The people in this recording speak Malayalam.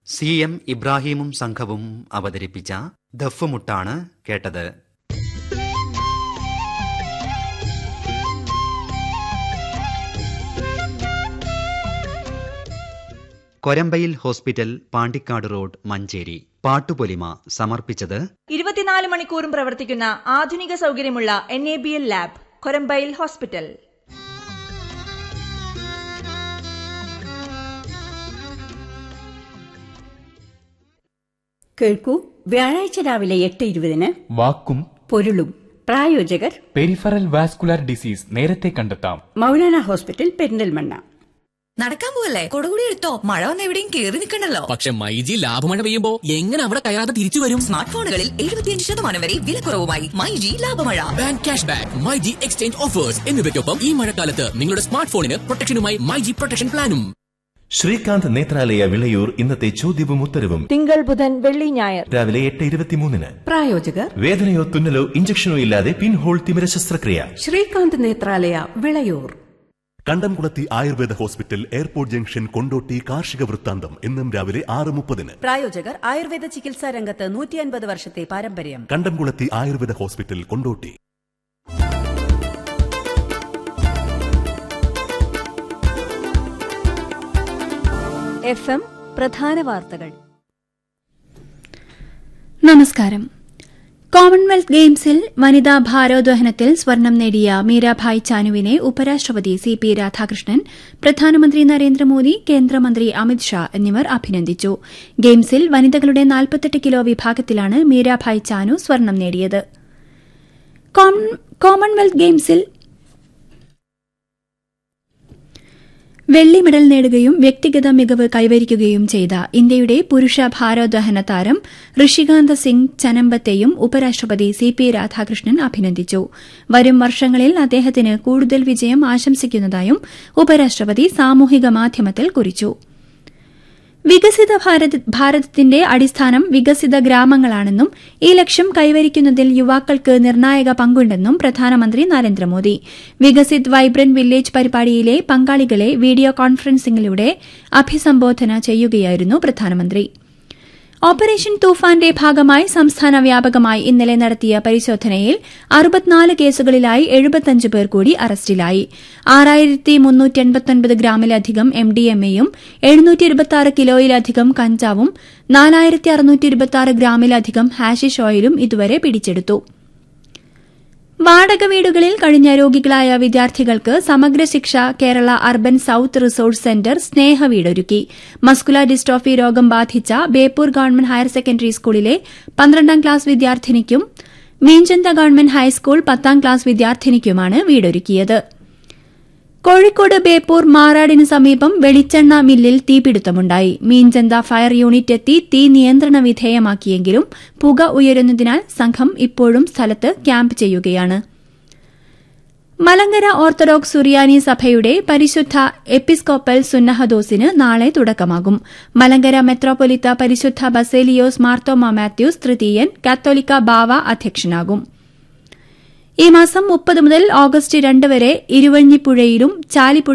സി എം ഇബ്രാഹിമും സംഘവും അവതരിപ്പിച്ച ദഫ്മുട്ടാണ് കേട്ടത് കൊരമ്പയിൽ ഹോസ്പിറ്റൽ പാണ്ടിക്കാട് റോഡ് മഞ്ചേരി പാട്ടുപൊലിമ സമർപ്പിച്ചത് ഇരുപത്തിനാല് മണിക്കൂറും പ്രവർത്തിക്കുന്ന ആധുനിക സൗകര്യമുള്ള N A B L lab Korambayil hospital കേൾക്കൂ വ്യാഴാഴ്ച രാവിലെ എട്ട് ഇരുപതിന് വാക്കും പൊരുളും പ്രായോജകർ പെരിഫറൽ വാസ്കുലാർ ഡിസീസ് നേരത്തെ കണ്ടെത്താം മൗലാന ഹോസ്പിറ്റൽ പെരിന്തൽമണ്ണ നടക്കാൻ പോവല്ലേ കൊടുകൂടി എടുത്തോ മഴ വന്ന് എവിടെയും കേറി നിൽക്കണ്ടല്ലോ പക്ഷെ മൈജി ലാഭമഴ പെയ്യുമ്പോ എങ്ങനെ അവിടെ കയറാതെ തിരിച്ചു വരും സ്മാർട്ട് ഫോണുകളിൽ എഴുപത്തിയഞ്ച് ശതമാനം വരെ വിലക്കുറവുമായി മൈ ജി ലാഭമഴ bank cash back my G exchange offers എന്നിവയ്ക്കൊപ്പം ഈ മഴക്കാലത്ത് നിങ്ങളുടെ സ്മാർട്ട് ഫോണിന് പ്രൊട്ടക്ഷനുമായി മൈജി പ്രൊട്ടക്ഷൻ പ്ലാനും ശ്രീകാന്ത് നേത്രാലയ വിളയൂർ ഇന്നത്തെ ചോദ്യവും ഉത്തരവും തിങ്കൾ ബുധൻ വെള്ളി ഞായർ രാവിലെ എട്ട് ഇരുപത്തിമൂന്നിന് പ്രായോജകർ വേദനയോ തുന്നലോ ഇഞ്ചക്ഷനോ ഇല്ലാതെ പിൻഹോൾ തിമിര ശസ്ത്രക്രിയ Srikanth Nethralaya Vilayur Kandamkulathi Ayurveda hospital airport junction Kondotty കാർഷിക വൃത്താന്തം എന്നും രാവിലെ ആറ് മുപ്പതിന് പ്രായോജകർ ആയുർവേദ ചികിത്സാ രംഗത്ത് നൂറ്റി അൻപത് വർഷത്തെ പാരമ്പര്യം Kandamkulathi Ayurveda hospital Kondotty F M പ്രധാന വാർത്തകൾ നമസ്കാരം കോമൺവെൽത്ത് ഗെയിംസിൽ വനിതാ ഭാരോദ്വഹനത്തിൽ സ്വർണം നേടിയ മീരാഭായ് ചാനുവിനെ ഉപരാഷ്ട്രപതി സി പി രാധാകൃഷ്ണൻ പ്രധാനമന്ത്രി നരേന്ദ്രമോദി കേന്ദ്രമന്ത്രി അമിത്ഷാ എന്നിവർ അഭിനന്ദിച്ചു ഗെയിംസിൽ വനിതകളുടെ നാൽപ്പത്തെട്ട് കിലോ വിഭാഗത്തിലാണ് മീരാഭായ് ചാനു സ്വർണം നേടിയത് കോമൺവെൽത്ത് ഗെയിംസിൽ വെള്ളി മെഡൽ നേടുകയും വ്യക്തിഗത മികവ് കൈവരിക്കുകയും ചെയ്ത ഇന്ത്യയുടെ പുരുഷ ഭാരോദ്വഹന താരം ഋഷികാന്ത് സിംഗ് ചനമ്പത്തെയും ഉപരാഷ്ട്രപതി സി പി രാധാകൃഷ്ണൻ അഭിനന്ദിച്ചു വരും വർഷങ്ങളിൽ അദ്ദേഹത്തിന് കൂടുതൽ വിജയം ആശംസിക്കുന്നതായും ഉപരാഷ്ട്രപതി സാമൂഹിക മാധ്യമത്തിൽ കുറിച്ചു വികസിത ഭാരതത്തിന്റെ അടിസ്ഥാനം വികസിത ഗ്രാമങ്ങളാണെന്നും ഈ ലക്ഷ്യം കൈവരിക്കുന്നതിൽ യുവാക്കൾക്ക് നിർണായക പങ്കുണ്ടെന്നും പ്രധാനമന്ത്രി നരേന്ദ്രമോദി വികസിത് വൈബ്രന്റ് വില്ലേജ് പരിപാടിയിലെ പങ്കാളികളെ വീഡിയോ കോൺഫറൻസിംഗിലൂടെ അഭിസംബോധന ചെയ്യുകയായിരുന്നു പ്രധാനമന്ത്രി ഓപ്പറേഷൻ തൂഫാന്റെ ഭാഗമായി സംസ്ഥാന വ്യാപകമായി ഇന്നലെ നടത്തിയ പരിശോധനയിൽ അറുപത്തിനാല് കേസുകളിലായി എഴുപത്തിയഞ്ച് പേർ കൂടി അറസ്റ്റിലായി ആറായിരത്തി മുന്നൂറ്റി ഗ്രാമിലധികം എം ഡി എം എയും എഴുന്നൂറ്റി ഇരുപത്തിയാറ് കിലോയിലധികം കഞ്ചാവും നാലായിരത്തി അറുന്നൂറ്റി ഇരുപത്തിയാറ് ഗ്രാമിലധികം ഹാഷിഷ് ഓയിലും ഇതുവരെ പിടിച്ചെടുത്തു വാടക വീടുകളിൽ കഴിഞ്ഞ രോഗികളായ വിദ്യാർത്ഥികൾക്ക് Samagra Shiksha Kerala urban south resource centre സ്നേഹ വീടൊരുക്കി മസ്കുല ഡിസ്ട്രോഫി രോഗം ബാധിച്ച ബേപ്പൂർ ഗവൺമെന്റ് ഹയർ സെക്കൻഡറി സ്കൂളിലെ പന്ത്രണ്ടാം ക്ലാസ് വിദ്യാർത്ഥിനിക്കും മീഞ്ചന്ത ഗവൺമെന്റ് ഹൈസ്കൂൾ പത്താം ക്ലാസ് വിദ്യാർത്ഥിനിക്കുമാണ് വീടൊരുക്കിയത് കോഴിക്കോട് ബേപ്പൂർ മാറാടിന് സമീപം വെളിച്ചെണ്ണ മില്ലിൽ തീപിടുത്തമുണ്ടായി മീൻചന്ത ഫയർ യൂണിറ്റ് എത്തി തീ നിയന്ത്രണ വിധേയമാക്കിയെങ്കിലും പുക ഉയരുന്നതിനാൽ സംഘം ഇപ്പോഴും സ്ഥലത്ത് ക്യാമ്പ് ചെയ്യുകയാണ് മലങ്കര ഓർത്തഡോക്സ് സുറിയാനി സഭയുടെ പരിശുദ്ധ എപ്പിസ്കോപ്പൽ സുന്നഹദോസിന് നാളെ തുടക്കമാകും മലങ്കര മെത്രോപൊലിത്ത പരിശുദ്ധ ബസേലിയോസ് മാർത്തോമ മാത്യൂസ് തൃതീയൻ കാത്തോലിക്ക ബാവ അധ്യക്ഷനാകും ഈ മാസം മുപ്പത് മുതൽ ഓഗസ്റ്റ് രണ്ട് വരെ ഇരുവഴിഞ്ഞിപ്പുഴയിലും ചാലിപ്പുഴ